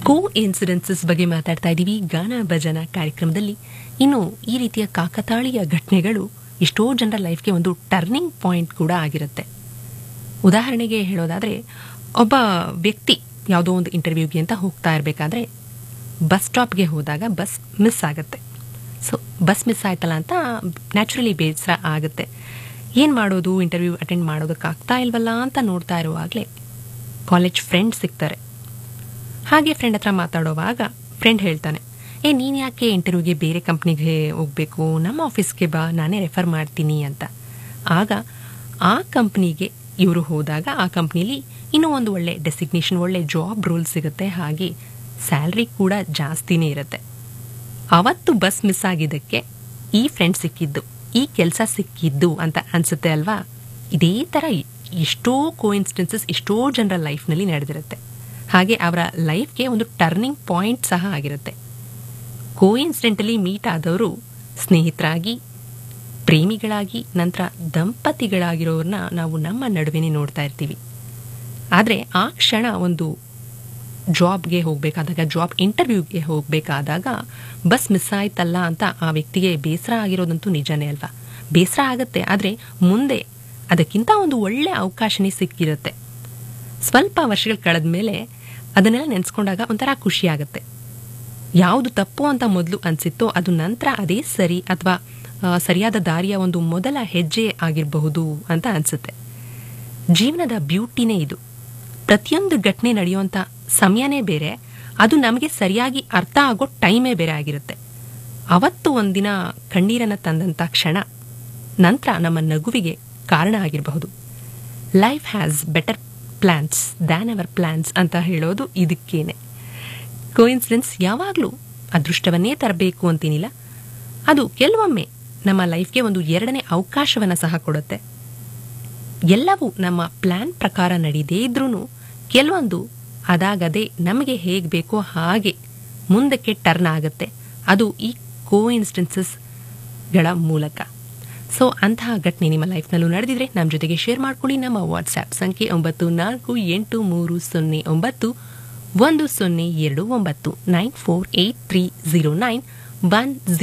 ಕೋ incidences ಬಗ್ಗೆ ಮಾತಾಡ್ತಾ ಇದ್ದೀವಿ ಗಾನ ಭಜನ ಕಾರ್ಯಕ್ರಮದಲ್ಲಿ ಇನ್ನು ಈ ರೀತಿಯ ಕಾಕತಾಳೀಯ ಘಟನೆಗಳು ಎಷ್ಟೋ ಜನರ ಲೈಫ್ಗೆ ಒಂದು ಟರ್ನಿಂಗ್ ಪಾಯಿಂಟ್ ಕೂಡ ಆಗಿರುತ್ತೆ ಉದಾಹರಣೆಗೆ ಹೇಳೋದಾದರೆ ಒಬ್ಬ ವ್ಯಕ್ತಿ ಯಾವುದೋ ಒಂದು ಇಂಟರ್ವ್ಯೂಗೆ ಅಂತ ಹೋಗ್ತಾ ಇರಬೇಕಾದ್ರೆ ಬಸ್ ಸ್ಟಾಪ್ಗೆ ಹೋದಾಗ ಬಸ್ ಮಿಸ್ ಆಗುತ್ತೆ ಸೊ ಬಸ್ ಮಿಸ್ ಆಯ್ತಲ್ಲ ಅಂತ ನ್ಯಾಚುರಲಿ ಬೇಸರ ಆಗುತ್ತೆ ಏನು ಮಾಡೋದು ಇಂಟರ್ವ್ಯೂ ಅಟೆಂಡ್ ಮಾಡೋದಕ್ಕಾಗ್ತಾ ಇಲ್ವಲ್ಲ ಅಂತ ನೋಡ್ತಾ ಇರುವಾಗಲೇ ಕಾಲೇಜ್ ಫ್ರೆಂಡ್ ಸಿಗ್ತಾರೆ ಹಾಗೆ ಫ್ರೆಂಡ್ ಹತ್ರ ಮಾತಾಡೋವಾಗ ಫ್ರೆಂಡ್ ಹೇಳ್ತಾನೆ ಏ ನೀನು ಯಾಕೆ ಇಂಟರ್ವ್ಯೂಗೆ ಬೇರೆ ಕಂಪ್ನಿಗೆ ಹೋಗಬೇಕು ನಮ್ಮ ಆಫೀಸ್ಗೆ ಬಾ ನಾನೇ ರೆಫರ್ ಮಾಡ್ತೀನಿ ಅಂತ ಆಗ ಆ ಕಂಪ್ನಿಗೆ ಇವರು ಹೋದಾಗ ಆ ಕಂಪ್ನಿಲಿ ಇನ್ನೂ ಒಂದು ಒಳ್ಳೆ ಡೆಸಿಗ್ನೇಷನ್ ಒಳ್ಳೆ ಜಾಬ್ ರೋಲ್ ಸಿಗುತ್ತೆ ಹಾಗೆ ಸ್ಯಾಲ್ರಿ ಕೂಡ ಜಾಸ್ತಿನೇ ಇರುತ್ತೆ ಅವತ್ತು ಬಸ್ ಮಿಸ್ ಆಗಿದ್ದಕ್ಕೆ ಈ ಫ್ರೆಂಡ್ ಸಿಕ್ಕಿದ್ದು ಈ ಕೆಲಸ ಸಿಕ್ಕಿದ್ದು ಅಂತ ಅನ್ಸುತ್ತೆ ಅಲ್ವಾ ಇದೇ ಥರ ಎಷ್ಟೋ ಕೋಇನ್ಸಿಡೆನ್ಸಸ್ ಎಷ್ಟೋ ಜನರ ಲೈಫ್ನಲ್ಲಿ ನಡೆದಿರುತ್ತೆ ಹಾಗೆ ಅವರ ಲೈಫ್ಗೆ ಒಂದು ಟರ್ನಿಂಗ್ ಪಾಯಿಂಟ್ ಸಹ ಆಗಿರುತ್ತೆ ಕೋಇನ್ಸಿಡೆಂಟಲಿ ಮೀಟ್ ಆದವರು ಸ್ನೇಹಿತರಾಗಿ ಪ್ರೇಮಿಗಳಾಗಿ ನಂತರ ದಂಪತಿಗಳಾಗಿರೋರನ್ನ ನಾವು ನಮ್ಮ ನಡುವೆನೇ ನೋಡ್ತಾ ಇರ್ತೀವಿ ಆದರೆ ಆ ಕ್ಷಣ ಒಂದು ಜಾಬ್ಗೆ ಹೋಗಬೇಕಾದಾಗ ಜಾಬ್ ಇಂಟರ್ವ್ಯೂಗೆ ಹೋಗಬೇಕಾದಾಗ ಬಸ್ ಮಿಸ್ ಆಯ್ತಲ್ಲ ಅಂತ ಆ ವ್ಯಕ್ತಿಗೆ ಬೇಸರ ಆಗಿರೋದಂತೂ ನಿಜನೇ ಅಲ್ವಾ ಬೇಸರ ಆಗುತ್ತೆ ಆದರೆ ಮುಂದೆ ಅದಕ್ಕಿಂತ ಒಂದು ಒಳ್ಳೆ ಅವಕಾಶನೇ ಸಿಕ್ಕಿರುತ್ತೆ ಸ್ವಲ್ಪ ವರ್ಷಗಳು ಕಳೆದ ಮೇಲೆ ಅದನ್ನೆಲ್ಲ ನೆನೆಸ್ಕೊಂಡಾಗ ಒಂಥರ ಖುಷಿ ಆಗುತ್ತೆ ಯಾವುದು ತಪ್ಪು ಅಂತ ಮೊದಲು ಅನಿಸಿತ್ತೋ ಅದು ನಂತರ ಅದೇ ಸರಿ ಅಥವಾ ಸರಿಯಾದ ದಾರಿಯ ಒಂದು ಮೊದಲ ಹೆಜ್ಜೆ ಆಗಿರಬಹುದು ಅಂತ ಅನಿಸುತ್ತೆ ಜೀವನದ ಬ್ಯೂಟಿನೇ ಇದು ಪ್ರತಿಯೊಂದು ಘಟನೆ ನಡೆಯುವಂಥ ಸಮಯನೇ ಬೇರೆ ಅದು ನಮಗೆ ಸರಿಯಾಗಿ ಅರ್ಥ ಆಗೋ ಟೈಮೇ ಬೇರೆ ಆಗಿರುತ್ತೆ ಅವತ್ತು ಒಂದಿನ ಕಣ್ಣೀರನ್ನು ತಂದಂಥ ಕ್ಷಣ ನಂತರ ನಮ್ಮ ನಗುವಿಗೆ ಕಾರಣ ಆಗಿರಬಹುದು life has better plans than our plans ಅಂತ ಹೇಳೋದು ಇದಕ್ಕೇನೆ ಕೋಇನ್ಸಿಡೆನ್ಸ್ ಯಾವಾಗಲೂ ಅದೃಷ್ಟವನ್ನೇ ತರಬೇಕು ಅಂತೇನಿಲ್ಲ ಅದು ಕೆಲವೊಮ್ಮೆ ನಮ್ಮ ಲೈಫ್ಗೆ ಒಂದು ಎರಡನೇ ಅವಕಾಶವನ್ನು ಸಹ ಕೊಡುತ್ತೆ ಎಲ್ಲವೂ ನಮ್ಮ ಪ್ಲ್ಯಾನ್ ಪ್ರಕಾರ ನಡೀದೇ ಇದ್ರೂ ಕೆಲವೊಂದು ಅದಾಗದೆ ನಮಗೆ ಹೇಗೆ ಬೇಕೋ ಹಾಗೆ ಮುಂದಕ್ಕೆ ಟರ್ನ್ ಆಗುತ್ತೆ ಅದು ಈ ಕೋಇನ್ಸಿಡೆನ್ಸಸ್ಗಳ ಮೂಲಕ ಸೊ ಅಂತಹ ಘಟನೆ ನಿಮ್ಮ ಲೈಫ್ನಲ್ಲೂ ನಡೆದಿದ್ರೆ ನಮ್ಮ ಜೊತೆಗೆ ಶೇರ್ ಮಾಡ್ಕೊಳ್ಳಿ ನಮ್ಮ ವಾಟ್ಸ್ಆ್ಯಪ್ ಸಂಖ್ಯೆ ಒಂಬತ್ತು ನಾಲ್ಕು ಎಂಟು ಮೂರು ಸೊನ್ನೆ ಒಂಬತ್ತು ಒಂದು ಸೊನ್ನೆ ಎರಡು ಒಂಬತ್ತು nine four eight three zero nine one